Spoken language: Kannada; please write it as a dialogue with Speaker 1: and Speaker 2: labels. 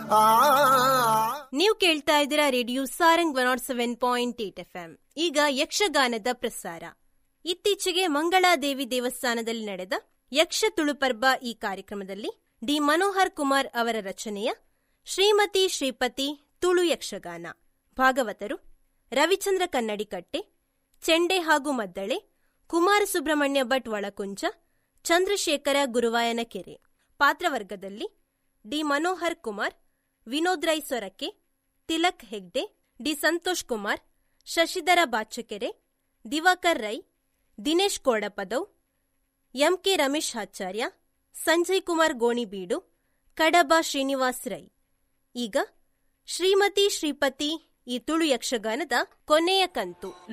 Speaker 1: ಆ
Speaker 2: ನೀವು ಕೇಳ್ತಾ ಇದ್ದೀರಾ radio Sarang one nought seven point eight F M ಈಗ ಯಕ್ಷಗಾನದ ಪ್ರಸಾರ ಇತ್ತೀಚೆಗೆ ಮಂಗಳಾದೇವಿ ದೇವಸ್ಥಾನದಲ್ಲಿ ನಡೆದ ಯಕ್ಷ ತುಳುಪರ್ಬ ಈ ಕಾರ್ಯಕ್ರಮದಲ್ಲಿ ಡಿ ಮನೋಹರ್ ಕುಮಾರ್ ಅವರ ರಚನೆಯ ಶ್ರೀಮತಿ ಶ್ರೀಪತಿ ತುಳು ಯಕ್ಷಗಾನ ಭಾಗವತರು ರವಿಚಂದ್ರ ಕನ್ನಡಿಕಟ್ಟೆ ಚೆಂಡೆ ಹಾಗೂ ಮದ್ದಳೆ ಕುಮಾರ ಸುಬ್ರಹ್ಮಣ್ಯ ಭಟ್ ಒಳಕುಂಚ ಚಂದ್ರಶೇಖರ ಗುರುವಾಯನ ಕೆರೆ ಪಾತ್ರವರ್ಗದಲ್ಲಿ D Manohar Kumar Vinod Rai Sorake Tilak Hegde D Santosh Kumar Shashidhara Bachakere Divakar Rai Dinesh Kodapadav MK Ramesh Acharya Sanjay Kumar Gonibeedu Kadaba Srinivas Rai ಈಗ ಶ್ರೀಮತಿ ಶ್ರೀಪತಿ ಈ ತುಳು ಯಕ್ಷಗಾನದ ಕೊನೆಯ ಕಂತು